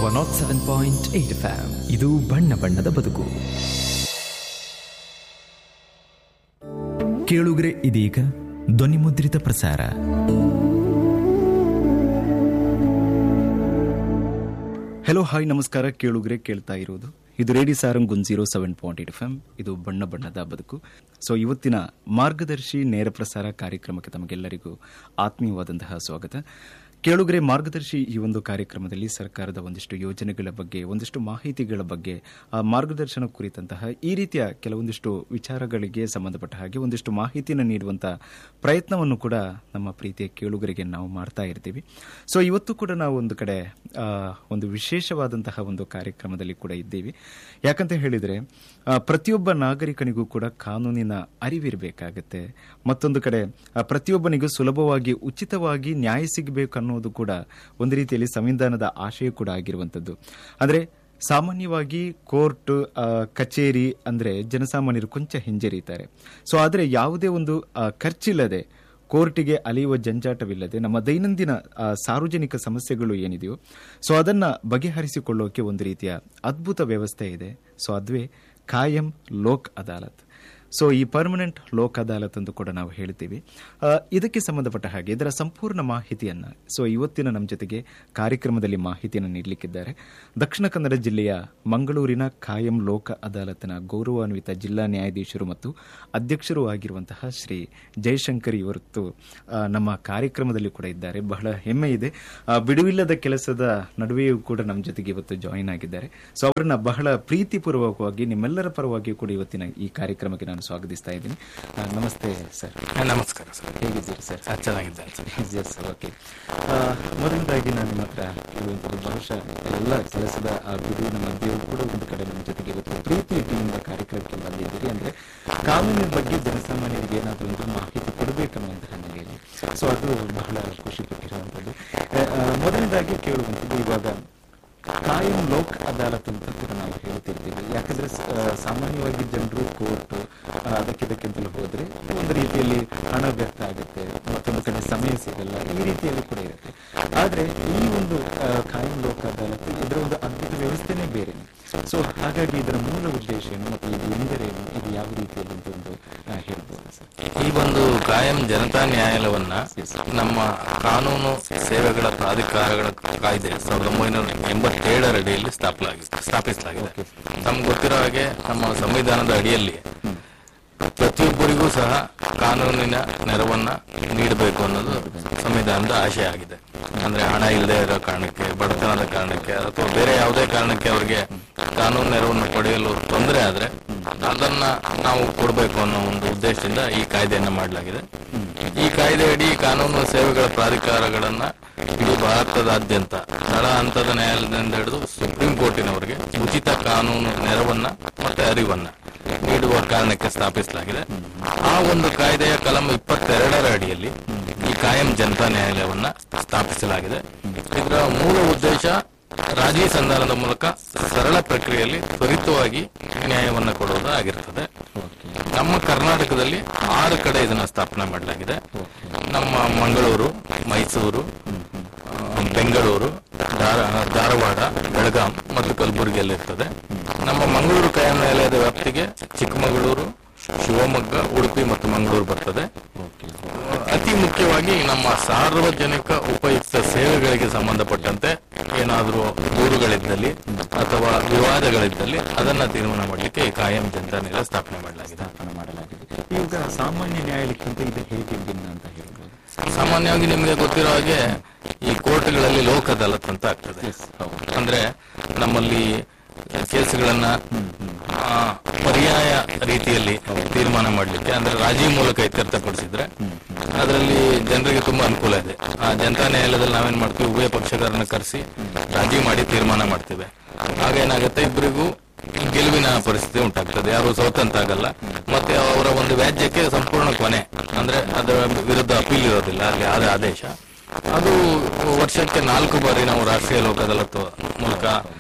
One naught seven point eight ಫ್ಯಾಮ್ ಇದು ಬಣ್ಣ ಬಣ್ಣದ ಬದುಕು ಕೇಳುಗರೆ ಇದೀಗ ಧ್ವನಿಮುದ್ರಿತ ಪ್ರಸಾರ ಹೆಲೋ ಹಾಯ್ ನಮಸ್ಕಾರ ಕೇಳುಗರೆ ಕೇಳ್ತಾ ಇರೋದು ಇದು ರೇಡಿ ಸಾರಂಗ್ ಗುನ್ zero seven point eight F M ಇದು ಬಣ್ಣ ಬಣ್ಣದ ಬದುಕು ಸೊ ಇವತ್ತಿನ ಮಾರ್ಗದರ್ಶಿ ನೇರ ಪ್ರಸಾರ ಕಾರ್ಯಕ್ರಮಕ್ಕೆ ತಮಗೆಲ್ಲರಿಗೂ ಆತ್ಮೀಯವಾದಂತಹ ಸ್ವಾಗತ ಕೇಳುಗರೆ ಮಾರ್ಗದರ್ಶಿ ಈ ಒಂದು ಕಾರ್ಯಕ್ರಮದಲ್ಲಿ ಸರ್ಕಾರದ ಒಂದಿಷ್ಟು ಯೋಜನೆಗಳ ಬಗ್ಗೆ ಒಂದಿಷ್ಟು ಮಾಹಿತಿಗಳ ಬಗ್ಗೆ ಆ ಮಾರ್ಗದರ್ಶನ ಕುರಿತಂತಹ ಈ ರೀತಿಯ ಕೆಲವೊಂದಿಷ್ಟು ವಿಚಾರಗಳಿಗೆ ಸಂಬಂಧಪಟ್ಟ ಹಾಗೆ ಒಂದಿಷ್ಟು ಮಾಹಿತಿಯನ್ನು ನೀಡುವಂತಹ ಪ್ರಯತ್ನವನ್ನು ಕೂಡ ನಮ್ಮ ಪ್ರೀತಿಯ ಕೇಳುಗರಿಗೆ ನಾವು ಮಾಡ್ತಾ ಇರ್ತೀವಿ ಸೊ ಇವತ್ತು ಕೂಡ ನಾವು ಒಂದು ಕಡೆ ಆ, ಒಂದು ವಿಶೇಷವಾದಂತಹ ಒಂದು ಕಾರ್ಯಕ್ರಮದಲ್ಲಿ ಕೂಡ ಇದ್ದೀವಿ ಯಾಕಂತ ಹೇಳಿದ್ರೆ ಆ, ಪ್ರತಿಯೊಬ್ಬ ನಾಗರಿಕನಿಗೂ ಕೂಡ ಕಾನೂನಿನ ಅರಿವಿರಬೇಕಾಗತ್ತೆ ಮತ್ತೊಂದು ಕಡೆ ಆ, ಪ್ರತಿಯೊಬ್ಬನಿಗೂ ಸುಲಭವಾಗಿ ಉಚಿತವಾಗಿ ನ್ಯಾಯ ಸಿಗಬೇಕು ಅನ್ನೋದು ಕೂಡ ಒಂದು ರೀತಿಯಲ್ಲಿ ಸಂವಿಧಾನದ ಆಶಯ ಕೂಡ ಆಗಿರುವಂತದ್ದು ಅಂದ್ರೆ ಸಾಮಾನ್ಯವಾಗಿ ಕೋರ್ಟ್ ಆ, ಕಚೇರಿ ಅಂದ್ರೆ ಜನಸಾಮಾನ್ಯರು ಕೊಂಚ ಹಿಂಜರಿತಾರೆ ಸೊ ಆದರೆ ಯಾವುದೇ ಒಂದು ಆ, ಖರ್ಚಿಲ್ಲದೆ ಕೋರ್ಟಿಗೆ ಅಲೆಯುವ ಜಂಜಾಟವಿಲ್ಲದೆ ನಮ್ಮ ದೈನಂದಿನ ಆ, ಸಾರ್ವಜನಿಕ ಸಮಸ್ಯೆಗಳು ಏನಿದೆಯೋ ಸೊ ಅದನ್ನ ಬಗೆಹರಿಸಿಕೊಳ್ಳೋಕೆ ಒಂದು ರೀತಿಯ ಅದ್ಭುತ ವ್ಯವಸ್ಥೆ ಇದೆ ಸೊ ಅದುವೇ ಕಾಯಂ ಲೋಕ್ ಅದಾಲತ್ ಸೊ ಈ ಪರ್ಮನೆಂಟ್ ಲೋಕ್ ಅದಾಲತ್ ಎಂದು ಕೂಡ ನಾವು ಹೇಳ್ತೀವಿ ಆ, ಇದಕ್ಕೆ ಸಂಬಂಧಪಟ್ಟ ಹಾಗೆ ಇದರ ಸಂಪೂರ್ಣ ಮಾಹಿತಿಯನ್ನ ಸೊ ಇವತ್ತಿನ ನಮ್ಮ ಜೊತೆಗೆ ಕಾರ್ಯಕ್ರಮದಲ್ಲಿ ಮಾಹಿತಿಯನ್ನು ನೀಡಲಿಕ್ಕಿದ್ದಾರೆ ದಕ್ಷಿಣ ಕನ್ನಡ ಜಿಲ್ಲೆಯ ಮಂಗಳೂರಿನ ಕಾಯಂ ಲೋಕ ಅದಾಲತ್ನ ಗೌರವಾನ್ವಿತ ಜಿಲ್ಲಾ ನ್ಯಾಯಾಧೀಶರು ಮತ್ತು ಅಧ್ಯಕ್ಷರೂ ಆಗಿರುವಂತಹ ಶ್ರೀ ಜಯಶಂಕರ್ ಇವತ್ತು ಆ, ನಮ್ಮ ಕಾರ್ಯಕ್ರಮದಲ್ಲಿ ಕೂಡ ಇದ್ದಾರೆ ಬಹಳ ಹೆಮ್ಮೆ ಇದೆ ಆ, ಬಿಡುವಿಲ್ಲದ ಕೆಲಸದ ನಡುವೆಯೂ ಕೂಡ ನಮ್ಮ ಜೊತೆಗೆ ಇವತ್ತು ಜಾಯಿನ್ ಆಗಿದ್ದಾರೆ ಸೊ ಅವರನ್ನ ಬಹಳ ಪ್ರೀತಿಪೂರ್ವಕವಾಗಿ ನಿಮ್ಮೆಲ್ಲರ ಪರವಾಗಿ ಕೂಡ ಇವತ್ತಿನ ಈ ಕಾರ್ಯಕ್ರಮಕ್ಕೆ ನಾನು ಸ್ವಾಗತಿಸ್ತಾ ಇದ್ದೀನಿ ಆ, ನಮಸ್ತೆ ಸರ್ ನಮಸ್ಕಾರ ಸರ್ ಹೇಗಿದ್ದೀರಿ ಸರ್ ಸರ್ ಚೆನ್ನಾಗಿದ್ದೇನೆ ಸರ್ ಎಸ್ ಓಕೆ ಮೊದಲನೇದಾಗಿ ನಾನು ನಿಮ್ಮ ಹತ್ರ ಕೇಳುವಂಥದ್ದು ಬಹುಶಃ ಎಲ್ಲ ಕೆಲಸದ ಆ ಬಿಡುವಿನ ಮಧ್ಯೆಯೂ ಕೂಡ ಒಂದು ಕಡೆ ನಮ್ಮ ಜೊತೆಗೆ ಇವತ್ತು ಪ್ರೀತಿ ಟೀಮಿಂದ ಕಾರ್ಯಕ್ರಮಕ್ಕೆ ಬಂದಿದ್ದೀರಿ ಅಂದ್ರೆ ಕಾನೂನಿನ ಬಗ್ಗೆ ಜನಸಾಮಾನ್ಯರಿಗೆ ಏನಾದರೂ ಒಂದು ಮಾಹಿತಿ ಕೊಡಬೇಕನ್ನುವಂತಹ ನೆಲೆಯಲ್ಲಿ ಸೊ ಅದು ಬಹಳ ಖುಷಿ ಪಟ್ಟಿರುವಂಥದ್ದು ಆ, ಆ, ಮೊದಲನೇದಾಗಿ ಕೇಳುವಂಥದ್ದು ಇವಾಗ ಕಾಯಂ ಲೋಕ್ ಅದಾಲತ್ ಅಂತ ಕೂಡ ನಾವು ಹೇಳ್ತಿರ್ತೀವಿ ಯಾಕಂದ್ರೆ ಸ- ಆ, ಸಾಮಾನ್ಯವಾಗಿ ಜನರು ಕೋರ್ಟ್ ಅದಕ್ಕೆ ಇದಕ್ಕೆಂತಲೂ ಹೋದ್ರೆ ಒಂದು ರೀತಿಯಲ್ಲಿ ಹಣ ವ್ಯರ್ಥ ಆಗುತ್ತೆ ಮತ್ತೊಂದು ಕಡೆ ಸಮಯ ಸಿಗಲ್ಲ ಈ ರೀತಿಯಲ್ಲಿ ಕೂಡ ಇರುತ್ತೆ ಆದ್ರೆ ಈ ಒಂದು ಆ, ಕಾಯಂ ಲೋಕ್ ಅದಾಲತ್ ಇದರ ಒಂದು ಅದ್ಭುತ ವ್ಯವಸ್ಥೆನೇ ಬೇರೆ ಸೊ ಹಾಗಾಗಿ ಇದರ ಮೂಲ ಉದ್ದೇಶ ಏನು ಮತ್ತು ಇದು ಎಂದರೇನು ಇದು ಯಾವ ರೀತಿಯಲ್ಲಿ ಅಂತ ಒಂದು ಆ, ಹೇಳ್ಬೋದು ಸರ್ ಈ ಒಂದು ಕಾಯಂ ಜನತಾ ನ್ಯಾಯಾಲಯವನ್ನ ನಮ್ಮ ಕಾನೂನು ಸೇವೆಗಳ ಪ್ರಾಧಿಕಾರಗಳ ಕಾಯ್ದೆ ಸಾವಿರದ ಒಂಬೈನೂರ ಎಂಬತ್ತೇಳರ ಅಡಿಯಲ್ಲಿ ಸ್ಥಾಪಲಾಗಿದೆ ಸ್ಥಾಪಿಸಲಾಗಿದೆ ತಮ್ಗೆ ಗೊತ್ತಿರೋ ಹಾಗೆ ನಮ್ಮ ಸಂವಿಧಾನದ ಅಡಿಯಲ್ಲಿ ಪ್ರತಿಯೊಬ್ಬರಿಗೂ ಸಹ ಕಾನೂನಿನ ನೆರವನ್ನ ನೀಡಬೇಕು ಅನ್ನೋದು ಸಂವಿಧಾನದ ಆಶಯ ಆಗಿದೆ ಅಂದ್ರೆ ಹಣ ಇಲ್ಲದೆ ಇರೋ ಕಾರಣಕ್ಕೆ ಬಡತನದ ಕಾರಣಕ್ಕೆ ಅಥವಾ ಬೇರೆ ಯಾವುದೇ ಕಾರಣಕ್ಕೆ ಅವರಿಗೆ ಕಾನೂನು ನೆರವನ್ನು ಪಡೆಯಲು ತೊಂದರೆ ಆದ್ರೆ ಅದನ್ನ ನಾವು ಕೊಡಬೇಕು ಅನ್ನೋ ಒಂದು ಉದ್ದೇಶದಿಂದ ಈ ಕಾಯ್ದೆಯನ್ನ ಮಾಡಲಾಗಿದೆ ಈ ಕಾಯ್ದೆ ಅಡಿ ಕಾನೂನು ಸೇವೆಗಳ ಪ್ರಾಧಿಕಾರಗಳನ್ನ ಇಡೀ ಭಾರತದಾದ್ಯಂತ ತಳ ಹಂತದ ನ್ಯಾಯಾಲಯದಿಂದ ಹಿಡಿದು ಸುಪ್ರೀಂ ಕೋರ್ಟಿನವರೆಗೆ ಉಚಿತ ಕಾನೂನು ನೆರವನ್ನ ಮತ್ತೆ ಅರಿವನ್ನ ನೀಡುವ ಕಾರಣಕ್ಕೆ ಸ್ಥಾಪಿಸಲಾಗಿದೆ ಆ ಒಂದು ಕಾಯ್ದೆಯ ಕಲಂ ಇಪ್ಪತ್ತೆರಡರ ಅಡಿಯಲ್ಲಿ ಈ ಕಾಯಂ ಜನತಾ ನ್ಯಾಯಾಲಯವನ್ನ ಸ್ಥಾಪಿಸಲಾಗಿದೆ ಇದರ ಮೂಲ ಉದ್ದೇಶ ರಾಜಿ ಸಂಧಾನದ ಮೂಲಕ ಸರಳ ಪ್ರಕ್ರಿಯೆಯಲ್ಲಿ ತ್ವರಿತವಾಗಿ ನ್ಯಾಯವನ್ನ ಕೊಡೋದು ಆಗಿರ್ತದೆ ನಮ್ಮ ಕರ್ನಾಟಕದಲ್ಲಿ ಆರು ಕಡೆ ಇದನ್ನ ಸ್ಥಾಪನೆ ಮಾಡಲಾಗಿದೆ ನಮ್ಮ ಮಂಗಳೂರು ಮೈಸೂರು ಆ, ಬೆಂಗಳೂರು ಧಾರ- ಧಾರವಾಡ ಬೆಳಗಾಂ ಮತ್ತು ಕಲಬುರಗಿಯಲ್ಲಿ ಇರ್ತದೆ ನಮ್ಮ ಮಂಗಳೂರು ಕಾಯಂ ನ್ಯಾಯಾಲಯದ ವ್ಯಾಪ್ತಿಗೆ ಚಿಕ್ಕಮಗಳೂರು ಶಿವಮೊಗ್ಗ ಉಡುಪಿ ಮತ್ತು ಮಂಗಳೂರು ಬರ್ತದೆ ಅತಿ ಮುಖ್ಯವಾಗಿ ನಮ್ಮ ಸಾರ್ವಜನಿಕ ಉಪಯುಕ್ತ ಸೇವೆಗಳಿಗೆ ಸಂಬಂಧಪಟ್ಟಂತೆ ಏನಾದರೂ ದೂರುಗಳಿದ್ದಲ್ಲಿ ಅಥವಾ ವಿವಾದಗಳಿದ್ದಲ್ಲಿ ಅದನ್ನ ತೀರ್ಮಾನ ಮಾಡಲಿಕ್ಕೆ ಈ ಕಾಯಂ ಜನತಾ ನ್ಯಾಯಾಲಯ ಸ್ಥಾಪನೆ ಮಾಡಲಾಗಿದೆ ಸ್ಥಾಪನೆ ಮಾಡಲಾಗಿದೆ ಈಗ ಸಾಮಾನ್ಯ ನ್ಯಾಯಾಲಯಕ್ಕಿಂತ ಇದು ಹೇಗೆ ಭಿನ್ನ ಅಂತ ಹೇಳ್ಬೋದು ಸಾಮಾನ್ಯವಾಗಿ ನಿಮಗೆ ಗೊತ್ತಿರೋ ಹಾಗೆ ಈ ಕೋರ್ಟ್ಗಳಲ್ಲಿ ಲೋಕ್ ಅದಾಲತ್ ಅಂತ ಆಗ್ತದೆ ಅಂದ್ರೆ ನಮ್ಮಲ್ಲಿ ಕೇಸುಗಳನ್ನ ಆ, ಪರ್ಯಾಯ ರೀತಿಯಲ್ಲಿ ತೀರ್ಮಾನ ಮಾಡಲಿಕ್ಕೆ ಅಂದ್ರೆ ರಾಜಿ ಮೂಲಕ ಇತ್ಯರ್ಥಪಡಿಸಿದ್ರೆ ಅದರಲ್ಲಿ ಜನರಿಗೆ ತುಂಬಾ ಅನುಕೂಲ ಇದೆ ಆ ಜನತಾ ನ್ಯಾಯಾಲಯದಲ್ಲಿ ನಾವೇನ್ ಮಾಡ್ತೀವಿ ಉಭಯ ಪಕ್ಷಗಾರನ ಕರೆಸಿ ರಾಜಿ ಮಾಡಿ ತೀರ್ಮಾನ ಮಾಡ್ತೇವೆ ಆಗೇನಾಗುತ್ತೆ ಇಬ್ಬರಿಗೂ ಗೆಲುವಿನ ಪರಿಸ್ಥಿತಿ ಉಂಟಾಗ್ತದೆ ಯಾರು ಸೋತಂತಾಗಲ್ಲ ಮತ್ತೆ ಅವರ ಒಂದು ವ್ಯಾಜ್ಯಕ್ಕೆ ಸಂಪೂರ್ಣ ಕೊನೆ ಅಂದ್ರೆ ಅದರ ವಿರುದ್ಧ ಅಪೀಲ್ ಇರೋದಿಲ್ಲ ಅಲ್ಲಿ ಆದ ಆದೇಶ ಅದು ವರ್ಷಕ್ಕೆ ನಾಲ್ಕು ಬಾರಿ ನಾವು ರಾಷ್ಟ್ರೀಯ ಲೋಕ ಅದಾಲತ್ ಮೂಲಕ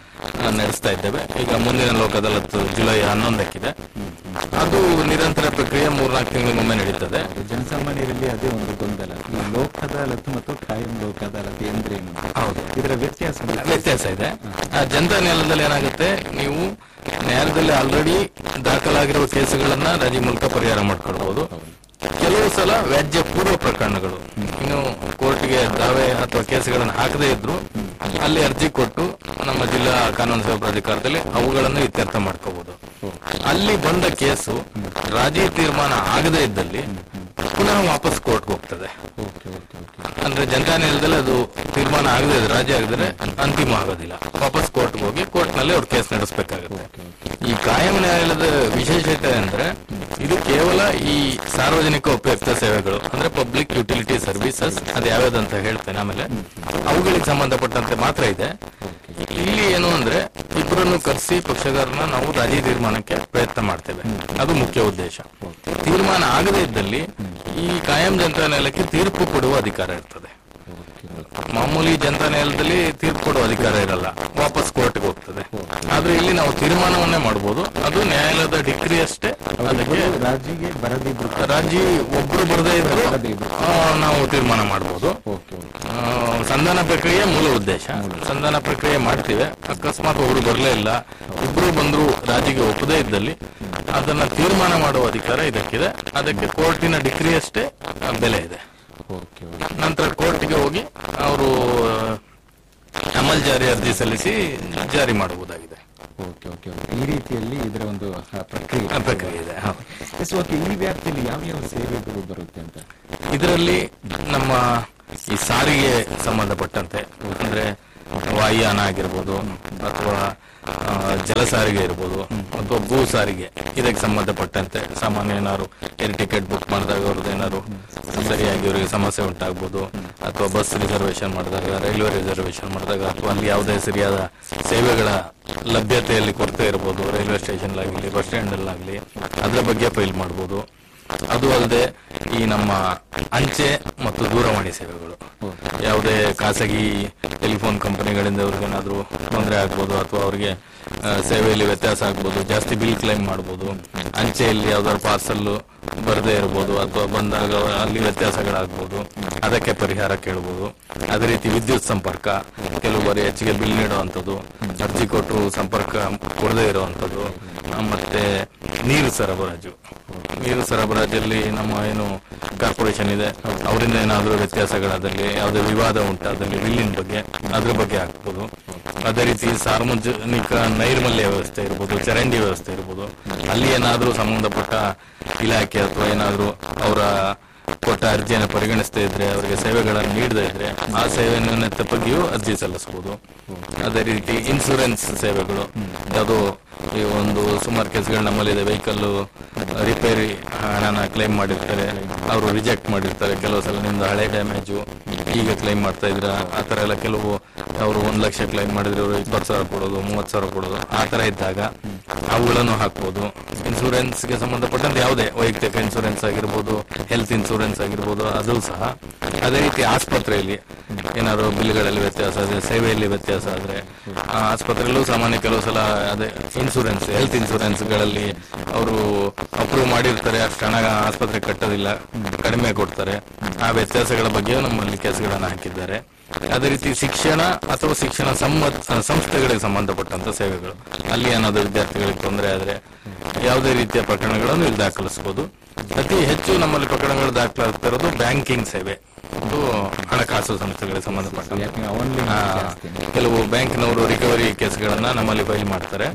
ಆ, ನಡೆಸ್ತಾ ಇದ್ದೇವೆ ಈಗ ಮುಂದಿನ ಲೋಕ ಅದಾಲತ್ ಜುಲೈ ಹನ್ನೊಂದಕ್ಕಿದೆ ಅದು ನಿರಂತರ ಪ್ರಕ್ರಿಯೆ ಮೂರ್ನಾಲ್ಕು ತಿಂಗಳಿಗೊಮ್ಮೆ ನಡೀತದೆ ಜನಸಾಮಾನ್ಯರಲ್ಲಿ ಅದೇ ಒಂದು ಗೊಂದಲ ಈ ಲೋಕ್ ಅದಾಲತ್ ಮತ್ತು ಕಾಯಂ ಲೋಕ್ ಅದಾಲತ್ ಎಂದ್ರೇನು ಹೌದು ಇದರ ವ್ಯತ್ಯಾಸ ವ್ಯತ್ಯಾಸ ಇದೆ ಆ ಜನತಾ ನ್ಯಾಯಾಲಯದಲ್ಲಿ ಏನಾಗುತ್ತೆ ನೀವು ನ್ಯಾಯಾಲಯದಲ್ಲಿ ಆಲ್ರೆಡಿ ದಾಖಲಾಗಿರುವ ಕೇಸುಗಳನ್ನ ರಾಜಿ ಮೂಲಕ ಪರಿಹಾರ ಮಾಡ್ಕೊಳ್ಬಹುದು ಕೆಲವು ಸಲ ವ್ಯಾಜ್ಯ ಪೂರ್ವ ಪ್ರಕರಣಗಳು ಇನ್ನು ಕೋರ್ಟ್ಗೆ ದಾವೆ ಅಥವಾ ಕೇಸುಗಳನ್ನು ಹಾಕದೇ ಇದ್ರು ಅಲ್ಲಿ ಅರ್ಜಿ ಕೊಟ್ಟು ನಮ್ಮ ಜಿಲ್ಲಾ ಕಾನೂನು ಸೇವಾ ಪ್ರಾಧಿಕಾರದಲ್ಲಿ ಅವುಗಳನ್ನು ಇತ್ಯರ್ಥ ಮಾಡ್ಕೋಬಹುದು ಅಲ್ಲಿ ಬಂದ ಕೇಸು ರಾಜಿ ತೀರ್ಮಾನ ಆಗದೇ ಇದ್ದಲ್ಲಿ ಪುನಃ ವಾಪಸ್ ಕೋರ್ಟ್ಗೆ ಹೋಗ್ತದೆ ಓಕೆ ಓಕೆ ಓಕೆ ಅಂದ್ರೆ ಜನತಾ ನ್ಯಾಯಾಲಯದಲ್ಲಿ ಅದು ತೀರ್ಮಾನ ಆಗದೆ ಇದ್ರೆ ರಾಜಿ ಆಗಿದ್ರೆ ಅಂತಿಮ ಆಗೋದಿಲ್ಲ ವಾಪಸ್ ಕೋರ್ಟ್ಗೆ ಹೋಗಿ ಕೋರ್ಟ್ ನಲ್ಲಿ ಅವ್ರು ಕೇಸ್ ನಡೆಸಬೇಕಾಗುತ್ತೆ ಈ ಕಾಯಂ ನ್ಯಾಯಾಲಯದ ವಿಶೇಷತೆ ಅಂದ್ರೆ ಇದು ಕೇವಲ ಈ ಸಾರ್ವಜನಿಕ ಉಪಯುಕ್ತ ಸೇವೆಗಳು ಅಂದ್ರೆ ಪಬ್ಲಿಕ್ ಯುಟಿಲಿಟಿ ಸರ್ವಿಸಸ್ ಅದು ಯಾವ್ಯಾವ್ದು ಅಂತ ಹೇಳ್ತೇನೆ ಆಮೇಲೆ ಅವುಗಳಿಗೆ ಸಂಬಂಧಪಟ್ಟಂತೆ ಮಾತ್ರ ಇದೆ ಇಲ್ಲಿ ಏನು ಅಂದ್ರೆ ಇಬ್ಬರನ್ನು ಕರೆಸಿ ಪಕ್ಷಗಾರನ ನಾವು ರಾಜಿ ತೀರ್ಮಾನಕ್ಕೆ ಪ್ರಯತ್ನ ಮಾಡ್ತೇವೆ ಅದು ಮುಖ್ಯ ಉದ್ದೇಶ ತೀರ್ಮಾನ ಆಗದೇ ಇದ್ದಲ್ಲಿ ಈ ಕಾಯಂ ಜನತಾ ನ್ಯಾಯಾಲಯಕ್ಕೆ ತೀರ್ಪು ಕೊಡುವ ಅಧಿಕಾರ ಇರ್ತದೆ ಮಾಮೂಲಿ ಜನತಾ ನ್ಯಾಯಾಲಯದಲ್ಲಿ ತೀರ್ಪು ಕೊಡುವ ಅಧಿಕಾರ ಇರಲ್ಲ ವಾಪಸ್ ಕೋರ್ಟ್ಗೆ ಹೋಗ್ತದೆ ಆದ್ರೆ ಇಲ್ಲಿ ನಾವು ತೀರ್ಮಾನವನ್ನೇ ಮಾಡಬಹುದು ಅದು ನ್ಯಾಯಾಲಯದ ಡಿಗ್ರಿ ಅಷ್ಟೇ ಅದಕ್ಕೆ ರಾಜಿಗೆ ಬರದಿದ್ರು ರಾಜಿ ಒಬ್ರು ಬರದೇ ಇದ್ರು ಆ, ನಾವು ತೀರ್ಮಾನ ಮಾಡಬಹುದು ಓಕೆ ಓಕೆ ಆ, ಸಂಧಾನ ಪ್ರಕ್ರಿಯೆ ಮೂಲ ಉದ್ದೇಶ ಸಂಧಾನ ಪ್ರಕ್ರಿಯೆ ಮಾಡ್ತೀವಿ ಅಕಸ್ಮಾತ್ ಒಬ್ರು ಬರಲೇ ಇಲ್ಲ ಇಬ್ರು ಬಂದ್ರು ರಾಜಿಗೆ ಒಪ್ಪದೇ ಇದ್ದಲ್ಲಿ ಅದನ್ನ ತೀರ್ಮಾನ ಮಾಡುವ ಅಧಿಕಾರ ಇದಕ್ಕಿದೆ ಅದಕ್ಕೆ ಕೋರ್ಟಿನ ಡಿಗ್ರಿ ಅಷ್ಟೇ ಆ, ಬೆಲೆ ಇದೆ ಓಕೆ ಓಕೆ ನಂತರ ಕೋರ್ಟ್ಗೆ ಹೋಗಿ ಅವರು ಅಮಲ್ ಜಾರಿ ಅರ್ಜಿ ಸಲ್ಲಿಸಿ ಜಾರಿ ಮಾಡಬಹುದಾಗಿದೆ ಓಕೆ ಓಕೆ ಓಕೆ ಈ ರೀತಿಯಲ್ಲಿ ಇದರ ಒಂದು ಆ, ಪ್ರಕ್ರಿಯೆ ಆ ಪ್ರಕ್ರಿಯೆ ಇದೆ ಹೌದು. ಎಸ್ ಓಕೆ ಈ ವ್ಯಾಪ್ತಿಯಲ್ಲಿ ಯಾವ ಯಾವ ಸೇವೆಗಳು ಬರುತ್ತೆ ಅಂತ ಇದರಲ್ಲಿ ನಮ್ಮ ಈ ಸಾರಿಗೆ ಸಂಬಂಧಪಟ್ಟಂತೆ ಅಂದ್ರೆ ವಾಯುಯಾನ ಆಗಿರ್ಬೋದು ಅಥವಾ ಆ, ಜಲ ಸಾರಿಗೆ ಇರ್ಬೋದು ಅಥವಾ ಭೂ ಸಾರಿಗೆ ಇದಕ್ಕೆ ಸಂಬಂಧಪಟ್ಟಂತೆ ಸಾಮಾನ್ಯ ಏನಾದ್ರು ಏರ್ ಟಿಕೆಟ್ ಬುಕ್ ಮಾಡಿದಾಗ ಅವ್ರದ್ದು ಏನಾದ್ರು ಸರಿಯಾಗಿ ಅವರಿಗೆ ಸಮಸ್ಯೆ ಉಂಟಾಗ್ಬೋದು ಅಥವಾ ಬಸ್ ರಿಸರ್ವೇಶನ್ ಮಾಡಿದಾಗ ರೈಲ್ವೆ ರಿಸರ್ವೇಶನ್ ಮಾಡಿದಾಗ ಅಥವಾ ಅಲ್ಲಿ ಯಾವುದೇ ಸರಿಯಾದ ಸೇವೆಗಳ ಲಭ್ಯತೆಯಲ್ಲಿ ಕೊರತೆ ಇರ್ಬೋದು ರೈಲ್ವೆ ಸ್ಟೇಷನ್ ಆಗಲಿ ಬಸ್ ಸ್ಟ್ಯಾಂಡ್ ಅಲ್ಲಾಗ್ಲಿ ಅದ್ರ ಬಗ್ಗೆ ಫೈಲ್ ಮಾಡ್ಬೋದು ಅದು ಅಲ್ಲದೆ ಈ ನಮ್ಮ ಅಂಚೆ ಮತ್ತು ದೂರವಾಣಿ ಸೇವೆಗಳು ಯಾವುದೇ ಖಾಸಗಿ ಟೆಲಿಫೋನ್ ಕಂಪನಿಗಳಿಂದ ಅವ್ರಿಗೇನಾದ್ರೂ ತೊಂದರೆ ಆಗ್ಬೋದು ಅಥವಾ ಅವ್ರಿಗೆ ಆ, ಸೇವೆಯಲ್ಲಿ ವ್ಯತ್ಯಾಸ ಆಗ್ಬೋದು ಜಾಸ್ತಿ ಬಿಲ್ ಕ್ಲೈಮ್ ಮಾಡ್ಬೋದು ಅಂಚೆಯಲ್ಲಿ ಯಾವ್ದಾದ್ರು ಪಾರ್ಸಲ್ ಬರದೇ ಇರ್ಬೋದು ಅಥವಾ ಬಂದಾಗ ಅಲ್ಲಿ ವ್ಯತ್ಯಾಸಗಳಾಗ್ಬೋದು ಅದಕ್ಕೆ ಪರಿಹಾರ ಕೇಳ್ಬೋದು ಅದೇ ರೀತಿ ವಿದ್ಯುತ್ ಸಂಪರ್ಕ ಕೆಲವು ಬಾರಿ ಹೆಚ್ಚಿಗೆ ಬಿಲ್ ನೀಡುವಂಥದ್ದು ಅರ್ಜಿ ಕೊಟ್ಟರು ಸಂಪರ್ಕ ಕೊಡದೇ ಇರುವಂಥದ್ದು ಆ, ಮತ್ತೆ ನೀರು ಸರಬರಾಜು ನೀರು ಸರಬರಾಜಲ್ಲಿ ನಮ್ಮ ಏನು ಕಾರ್ಪೊರೇಷನ್ ಇದೆ ಅವರಿಂದ ಏನಾದರೂ ವ್ಯತ್ಯಾಸಗಳಾದಲ್ಲಿ ಯಾವುದೇ ವಿವಾದ ಉಂಟಾದಲ್ಲಿ ಬಿಲ್ಲಿನ ಬಗ್ಗೆ ಅದ್ರ ಬಗ್ಗೆ ಆಗ್ಬೋದು ಅದೇ ರೀತಿ ಸಾರ್ವಜನಿಕ ನೈರ್ಮಲ್ಯ ವ್ಯವಸ್ಥೆ ಇರ್ಬೋದು ಚರಂಡಿ ವ್ಯವಸ್ಥೆ ಇರ್ಬೋದು ಅಲ್ಲಿ ಏನಾದರೂ ಸಂಬಂಧಪಟ್ಟ ಇಲಾಖೆ ಅಥವಾ ಏನಾದರೂ ಅವರ ಕೊಟ್ಟ ಅರ್ಜಿಯನ್ನು ಪರಿಗಣಿಸದೇ ಇದ್ರೆ ಅವರಿಗೆ ಸೇವೆಗಳನ್ನು ನೀಡದೇ ಇದ್ರೆ ಆ ಸೇವೆಯನ್ನು ಬಗ್ಗೆಯೂ ಅರ್ಜಿ ಸಲ್ಲಿಸಬಹುದು ಅದೇ ರೀತಿ ಇನ್ಸೂರೆನ್ಸ್ ಸೇವೆಗಳು ಯಾವುದೋ ಈ ಒಂದು ಸುಮಾರು ಕೇಸ್ಗಳು ನಮ್ಮಲ್ಲಿದೆ ವೆಹಿಕಲ್ ರಿಪೇರಿ ಹಣನ ಕ್ಲೈಮ್ ಮಾಡಿರ್ತಾರೆ ಅವರು ರಿಜೆಕ್ಟ್ ಮಾಡಿರ್ತಾರೆ ಕೆಲವು ಸಲ ನಿಮ್ದು ಹಳೆ ಡ್ಯಾಮೇಜು ಈಗ ಕ್ಲೈಮ್ ಮಾಡ್ತಾ ಇದ್ರ ಆ ತರ ಎಲ್ಲ ಕೆಲವು ಅವರು ಒಂದ್ ಲಕ್ಷ ಕ್ಲೈಮ್ ಮಾಡಿದ್ರೆ ಅವರು ಇಪ್ಪತ್ತು ಸಾವಿರ ಕೊಡೋದು ಮೂವತ್ತು ಸಾವಿರ ಕೊಡೋದು ಆ ತರ ಇದ್ದಾಗ ಅವುಗಳನ್ನು ಹಾಕ್ಬೋದು ಇನ್ಸೂರೆನ್ಸ್ ಗೆ ಸಂಬಂಧಪಟ್ಟಂತೆ ಯಾವುದೇ ವೈಯಕ್ತಿಕ ಇನ್ಸೂರೆನ್ಸ್ ಆಗಿರ್ಬೋದು ಹೆಲ್ತ್ ಇನ್ಸೂರೆನ್ಸ್ ಆಗಿರ್ಬೋದು ಅದು ಸಹ ಅದೇ ರೀತಿ ಆಸ್ಪತ್ರೆಯಲ್ಲಿ ಏನಾದ್ರು ಬಿಲ್ಗಳಲ್ಲಿ ವ್ಯತ್ಯಾಸ ಆದ್ರೆ ಸೇವೆಯಲ್ಲಿ ವ್ಯತ್ಯಾಸ ಆದ್ರೆ ಆ ಆಸ್ಪತ್ರೆಯಲ್ಲೂ ಸಾಮಾನ್ಯ ಕೆಲವು ಸಲ ಅದೇ ಇನ್ಸೂರೆನ್ಸ್ ಹೆಲ್ತ್ ಇನ್ಸೂರೆನ್ಸ್ ಗಳಲ್ಲಿ ಅವರು ಅಪ್ರೂವ್ ಮಾಡಿರ್ತಾರೆ ಅಷ್ಟು ಹಣ ಆಸ್ಪತ್ರೆ ಕಟ್ಟೋದಿಲ್ಲ ಕಡಿಮೆ ಕೊಡ್ತಾರೆ ಆ ವ್ಯತ್ಯಾಸಗಳ ಬಗ್ಗೆಯೂ ನಮ್ಮಲ್ಲಿ ಕೇಸ್ಗಳನ್ನು ಹಾಕಿದ್ದಾರೆ ಅದೇ ರೀತಿ ಶಿಕ್ಷಣ ಅಥವಾ ಶಿಕ್ಷಣ ಸಂಬಂಧ ಸಂಸ್ಥೆಗಳಿಗೆ ಸಂಬಂಧಪಟ್ಟಂತ ಸೇವೆಗಳು ಅಲ್ಲಿ ಏನಾದ್ರು ವಿದ್ಯಾರ್ಥಿಗಳಿಗೆ ತೊಂದರೆ ಆದ್ರೆ ಯಾವುದೇ ರೀತಿಯ ಪ್ರಕರಣಗಳನ್ನು ಇಲ್ಲಿ ದಾಖಲಿಸಬಹುದು ಅತಿ ಹೆಚ್ಚು ನಮ್ಮಲ್ಲಿ ಪ್ರಕರಣಗಳು ದಾಖಲಾಗ್ತಾ ಇರೋದು ಬ್ಯಾಂಕಿಂಗ್ ಸೇವೆ ಇದು ಹಣಕಾಸು ಸಂಸ್ಥೆಗಳಿಗೆ ಸಂಬಂಧಪಟ್ಟ ಯಾಕೆ ಆನ್ಲೈನ್ ಆ, ಕೆಲವು ಬ್ಯಾಂಕ್ನವರು ರಿಕವರಿ ಕೇಸ್ಗಳನ್ನ ನಮ್ಮಲ್ಲಿ ಫೈಲ್ ಮಾಡ್ತಾರೆ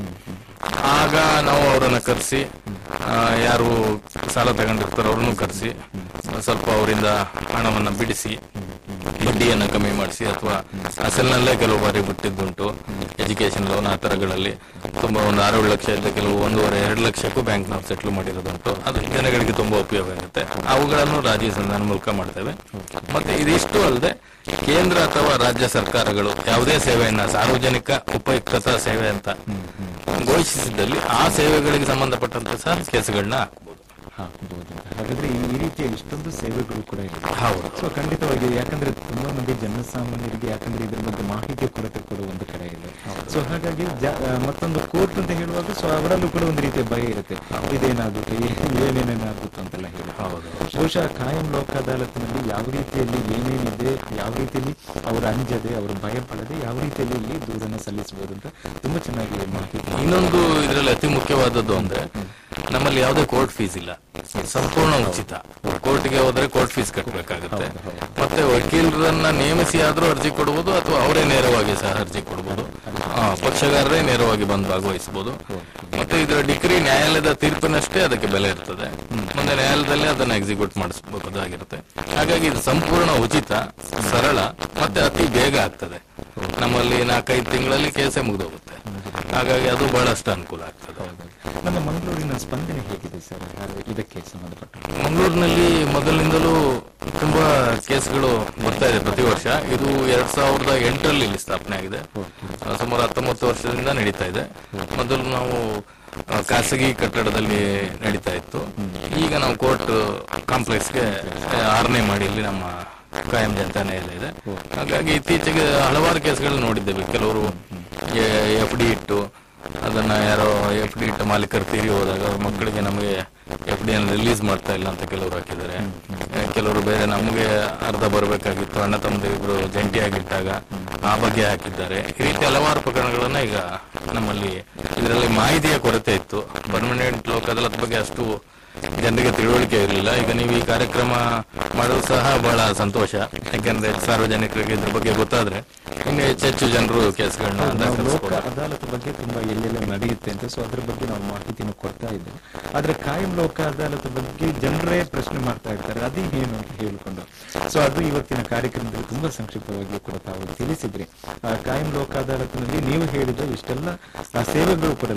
ಆಗ ನಾವು ಅವರನ್ನ ಕರೆಸಿ ಯಾರು ಸಾಲ ತಗೊಂಡಿರ್ತಾರೋ ಅವ್ರನ್ನು ಕರೆಸಿ ಸ್ವಲ್ಪ ಅವರಿಂದ ಹಣವನ್ನ ಬಿಡಿಸಿ ಬಡ್ಡಿಯನ್ನು ಕಮ್ಮಿ ಮಾಡಿಸಿ ಅಥವಾ ಅಸಲಿನಲ್ಲೇ ಕೆಲವು ಬಾರಿ ಬಿಟ್ಟಿದ್ದುಂಟು ಎಜುಕೇಶನ್ ಲೋನ್ ಆ ತರಗಳಲ್ಲಿ ತುಂಬಾ ಒಂದು ಆರು ಏಳು ಲಕ್ಷ ಇದ್ದ ಕೆಲವು ಒಂದೂವರೆ ಎರಡು ಲಕ್ಷಕ್ಕೂ ಬ್ಯಾಂಕ್ ನಾವು ಸೆಟ್ಲ್ ಮಾಡಿರೋದುಂಟು ಅದು ಜನಗಳಿಗೆ ತುಂಬಾ ಉಪಯೋಗ ಆಗುತ್ತೆ ಅವುಗಳನ್ನು ರಾಜಿ ಸಂಧಾನ ಮೂಲಕ ಮಾಡ್ತೇವೆ ಮತ್ತೆ ಇದಿಷ್ಟು ಅಲ್ಲದೆ ಕೇಂದ್ರ ಅಥವಾ ರಾಜ್ಯ ಸರ್ಕಾರಗಳು ಯಾವುದೇ ಸೇವೆಯನ್ನ ಸಾರ್ವಜನಿಕ ಉಪಯುಕ್ತತಾ ಸೇವೆ ಅಂತ ಘೋಷಿಸಿದಲ್ಲಿ ಆ ಸೇವೆಗಳಿಗೆ ಸಂಬಂಧಪಟ್ಟಂತ ಸಹ ಕೇಸುಗಳನ್ನ ಹಾಕಬಹುದು ಹಾಕಬಹುದು ಹಾಗಾದ್ರೆ ಈ ಈ ರೀತಿಯ ಇಷ್ಟೊಂದು ಸೇವೆಗಳು ಕೂಡ ಇದೆ ಹೌದು ಸೊ ಖಂಡಿತವಾಗಿ ಯಾಕಂದ್ರೆ ತುಂಬಾ ಮಂದಿ ಜನಸಾಮಾನ್ಯರಿಗೆ ಯಾಕಂದ್ರೆ ಇದ್ರ ಬಗ್ಗೆ ಮಾಹಿತಿ ಕೊರತೆ ಕೂಡ ಒಂದು ಕಡೆ ಇದೆ ಸೊ ಹಾಗಾಗಿ ಜಾ- ಆ, ಮತ್ತೊಂದು ಕೋರ್ಟ್ ಅಂತ ಹೇಳುವಾಗ ಸೊ ಅವರಲ್ಲೂ ಕೂಡ ಒಂದು ರೀತಿಯ ಭಯ ಇರುತ್ತೆ ಇದೇನಾಗುತ್ತೆ ಏನೇನೇನಾಗುತ್ತೆ ಅಂತೆಲ್ಲ ಹೇಳಿ ಬಹುಶಃ ಕಾಯಂ ಲೋಕ ಅದಾಲತ್ನಲ್ಲಿ ಯಾವ ರೀತಿಯಲ್ಲಿ ಏನೇನಿದೆ ಯಾವ ರೀತಿಯಲ್ಲಿ ಅವರು ಅಂಜದೆ ಅವರು ಭಯ ಪಡದೆ ಯಾವ ರೀತಿಯಲ್ಲಿ ಇಲ್ಲಿ ದೂರನ್ನು ಸಲ್ಲಿಸಬಹುದು ಅಂತ ತುಂಬಾ ಚೆನ್ನಾಗಿ ಮಾಹಿತಿ ಇನ್ನೊಂದು ಇದರಲ್ಲಿ ಅತಿ ಮುಖ್ಯವಾದದ್ದು ಅಂದ್ರೆ ನಮ್ಮಲ್ಲಿ ಯಾವುದೇ ಕೋರ್ಟ್ ಫೀಸ್ ಇಲ್ಲ ಸಂಪೂರ್ಣ ಉಚಿತ ಕೋರ್ಟ್ಗೆ ಹೋದ್ರೆ ಕೋರ್ಟ್ ಫೀಸ್ ಕಟ್ಟಬೇಕಾಗುತ್ತೆ ಮತ್ತೆ ವಕೀಲರನ್ನ ನೇಮಿಸಿ ಆದ್ರೂ ಅರ್ಜಿ ಕೊಡಬಹುದು ಅಥವಾ ಅವರೇ ನೇರವಾಗಿ ಸಹ ಅರ್ಜಿ ಕೊಡಬಹುದು ಆ, ಪಕ್ಷಗಾರರೇ ನೇರವಾಗಿ ಬಂದು ಭಾಗವಹಿಸಬಹುದು ಮತ್ತೆ ಇದರ ಡಿಗ್ರಿ ನ್ಯಾಯಾಲಯದ ತೀರ್ಪಿನಷ್ಟೇ ಅದಕ್ಕೆ ಬೆಲೆ ಇರ್ತದೆ ಮುಂದೆ ನ್ಯಾಯಾಲಯದಲ್ಲಿ ಅದನ್ನ ಎಕ್ಸಿಕ್ಯೂಟ್ ಮಾಡಿಸಬಹುದಾಗಿರುತ್ತೆ ಹಾಗಾಗಿ ಇದು ಸಂಪೂರ್ಣ ಉಚಿತ ಸರಳ ಮತ್ತೆ ಅತಿ ಬೇಗ ಆಗ್ತದೆ ನಮ್ಮಲ್ಲಿ ನಾಲ್ಕೈದು ತಿಂಗಳಲ್ಲಿ ಕೇಸೇ ಮುಗಿದೋಗುತ್ತೆ ಹಾಗಾಗಿ ಅದು ಬಹಳಷ್ಟು ಅನುಕೂಲ ಆಗ್ತದೆ ನಮ್ಮ ಮಂಗಳೂರಿನ ಸ್ಪಂದನೆ ಹೇಗಿದೆ ಸರ್ ಇದಕ್ಕೆ ಸಂಬಂಧಪಟ್ಟ ಮಂಗಳೂರಿನಲ್ಲಿ ಮೊದಲಿನಿಂದಲೂ ತುಂಬಾ ಕೇಸ್ಗಳು ಬರ್ತಾ ಇದೆ ಪ್ರತಿ ವರ್ಷ ಇದು ಎರಡ್ ಸಾವಿರದ ಎಂಟರಲ್ಲಿ ಇಲ್ಲಿ ಸ್ಥಾಪನೆ ಆಗಿದೆ ಆ, ಸುಮಾರು ಹತ್ತೊಂಬತ್ತು ವರ್ಷದಿಂದ ನಡೀತಾ ಇದೆ ಮೊದಲು ನಾವು ಆ, ಖಾಸಗಿ ಕಟ್ಟಡದಲ್ಲಿ ನಡೀತಾ ಇತ್ತು ಈಗ ನಾವು ಕೋರ್ಟ್ ಕಾಂಪ್ಲೆಕ್ಸ್ಗೆ ಆರನೇ ಮಾಡಿಯಲ್ಲಿ ನಮ್ಮ ಕಾಯಂ ಜನತಾ ನ್ಯಾಯಾಲಯ ಇದೆ ಹಾಗಾಗಿ ಇತ್ತೀಚೆಗೆ ಹಲವಾರು ಕೇಸ್ಗಳು ನೋಡಿದ್ದೇವೆ ಕೆಲವರು ಎಫ್ ಡಿ ಇಟ್ಟು ಅದನ್ನ ಯಾರೋ ಎಫ್ ಡಿ ಇಟ್ಟ ಮಾಲೀಕರು ತೀರಿ ಹೋದಾಗ ಅವ್ರ ಮಕ್ಕಳಿಗೆ ನಮಗೆ ಎಫ್ ಡಿ ಅನ್ನು ರಿಲೀಸ್ ಮಾಡ್ತಾ ಇಲ್ಲ ಅಂತ ಕೆಲವರು ಹಾಕಿದ್ದಾರೆ ಆ, ಕೆಲವರು ಬೇರೆ ನಮಗೆ ಅರ್ಧ ಬರಬೇಕಾಗಿತ್ತು ಅಣ್ಣ ತಮ್ಮದಿಬ್ರು ಜಂಟಿಯಾಗಿಟ್ಟಾಗ ಆ ಬಗ್ಗೆ ಹಾಕಿದ್ದಾರೆ ಈ ರೀತಿ ಹಲವಾರು ಪ್ರಕರಣಗಳನ್ನ ಈಗ ನಮ್ಮಲ್ಲಿ ಇದರಲ್ಲಿ ಮಾಹಿತಿಯ ಕೊರತೆ ಇತ್ತು ಪರ್ಮನೆಂಟ್ ಲೋಕ ಅದಾಲತ್ ಬಗ್ಗೆ ಅಷ್ಟು ಜನರಿಗೆ ತಿಳುವಳಿಕೆ ಇರಲಿಲ್ಲ ಈಗ ನೀವು ಈ ಕಾರ್ಯಕ್ರಮ ಮಾಡೋದು ಸಹ ಬಹಳ ಸಂತೋಷ ಯಾಕಂದ್ರೆ ಸಾರ್ವಜನಿಕರಿಗೆ ಇದ್ರ ಬಗ್ಗೆ ಗೊತ್ತಾದ್ರೆ ಇನ್ನು ಹೆಚ್ಚೆಚ್ಚು ಜನರು ಕೇಸ್ಗಳನ್ನ ನಾವು ಲೋಕ ದಾಖಲಿಸ್ಬೋದು ಅದಾಲತ್ ಬಗ್ಗೆ ತುಂಬಾ ಎಲ್ಲೆಲ್ಲ ನಡೆಯುತ್ತೆ ಅಂತ ಸೊ ಅದ್ರ ಬಗ್ಗೆ ನಾವು ಮಾಹಿತಿನ ಕೊಡ್ತಾ ಇದ್ದೇವೆ ಆದ್ರೆ ಕಾಯಂ ಲೋಕ ಅದಾಲತ್ ಬಗ್ಗೆ ಜನರೇ ಪ್ರಶ್ನೆ ಮಾಡ್ತಾ ಇರ್ತಾರೆ ಅದೇ ಏನು ಅಂತ ಹೇಳಿಕೊಂಡು ಸೊ ಅದು ಇವತ್ತಿನ ಕಾರ್ಯಕ್ರಮದಲ್ಲಿ ತುಂಬಾ ಸಂಕ್ಷಿಪ್ತವಾಗಿ ಕೂಡ ತಾವು ತಿಳಿಸಿದ್ರಿ ಆ, ಕಾಯಂ ಲೋಕ ಅದಾಲತ್ನಲ್ಲಿ ನೀವು ಹೇಳಿದ ಇಷ್ಟೆಲ್ಲ ಆ, ಸೇವೆಗಳು ಕೂಡ